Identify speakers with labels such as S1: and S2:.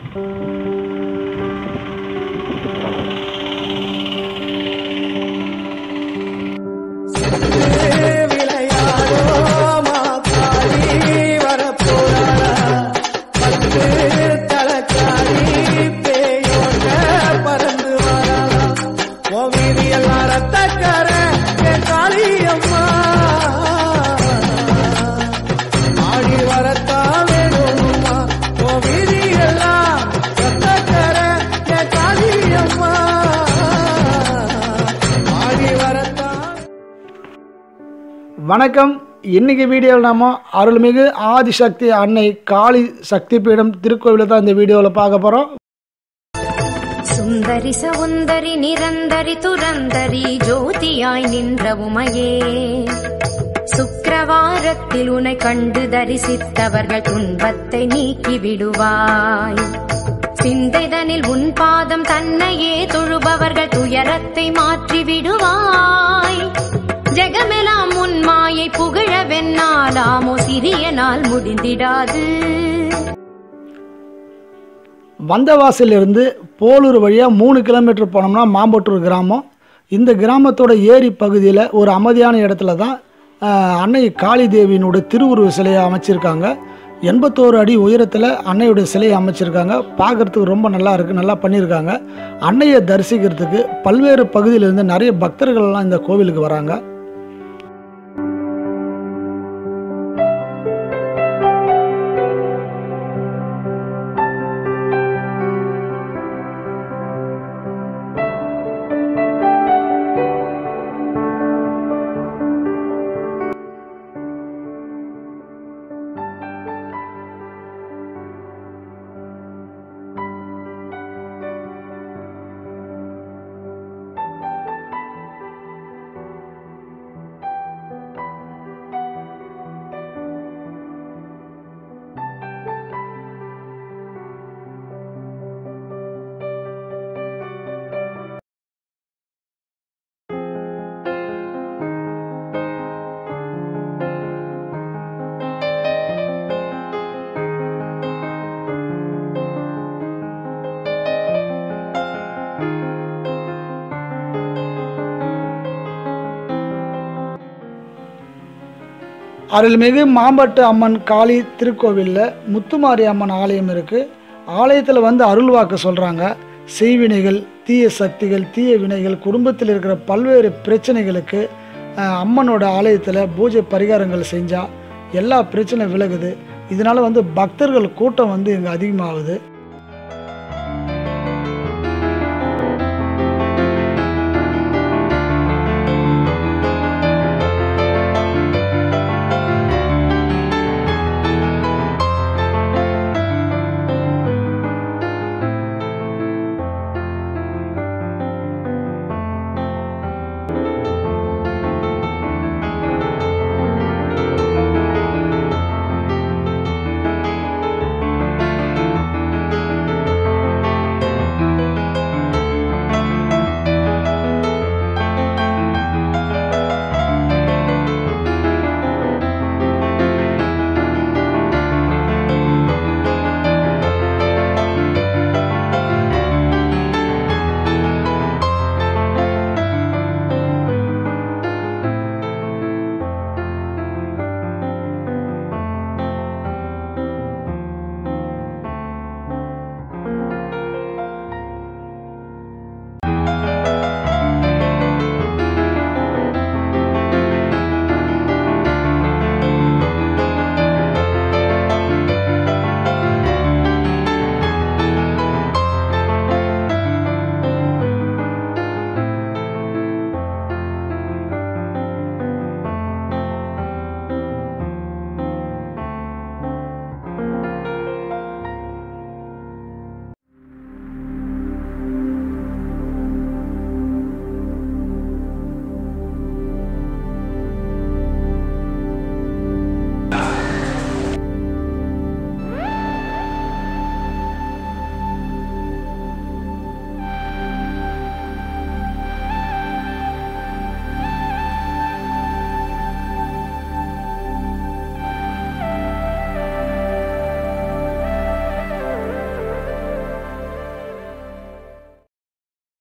S1: வணக்கம் இன்னைக்கு வீடியோவில் நாம அருள்மிகு ஆதிசக்தி அன்னை காளி சக்தி பீடம் திருக்கோவிலை தான் இந்த வீடியோவில் பார்க்க போகிறோம்
S2: சுந்தரி சவுந்தரி நிரந்தரி துரந்தரி ஜோதியாய் நின்ற உமையே சுக்கிரவாரத்தில் உனை கண்டு தரிசித்தவர்கள் துன்பத்தை நீக்கி விடுவாய் சிந்தைதனில் உன் பாதம் தன்னையே தொழுபவர்கள் துயரத்தை மாற்றி விடுவாய் ஜெகமெல்லாம் உன் மாயை புகழ வெண்ணாலாமோ சிறிய நாள் முடிந்திடாது
S1: வந்தவாசிலிருந்து போலூர் வழியாக மூணு கிலோமீட்டர் போனோம்னா மாம்பட்டூர் கிராமம் இந்த கிராமத்தோட ஏரி பகுதியில் ஒரு அமைதியான இடத்துல தான் ஆஹ், அன்னை காளி தேவியினுடைய திருவுருவ சிலையை அமைச்சிருக்காங்க எண்பத்தோரு அடி உயரத்தில் அன்னையுடைய சிலையை அமைச்சிருக்காங்க பார்க்குறதுக்கு ரொம்ப நல்லா இருக்குது நல்லா பண்ணியிருக்காங்க அன்னையை தரிசிக்கிறதுக்கு பல்வேறு பகுதியிலிருந்து நிறைய பக்தர்கள்லாம் இந்த கோவிலுக்கு வராங்க அருள்மிகு மாம்பட்டு அம்மன் காளி திருக்கோவிலில் முத்துமாரி அம்மன் ஆலயம் இருக்குது ஆலயத்தில் வந்து அருள்வாக்கு சொல்கிறாங்க செய்வினைகள் தீய சக்திகள் தீய வினைகள் குடும்பத்தில் இருக்கிற பல்வேறு பிரச்சனைகளுக்கு அஹ், அம்மனோட ஆலயத்தில் பூஜை பரிகாரங்கள் செஞ்சால் எல்லா பிரச்சனை விலகுது இதனால் வந்து பக்தர்கள் கூட்டம் வந்து இங்கே அதிகமாகுது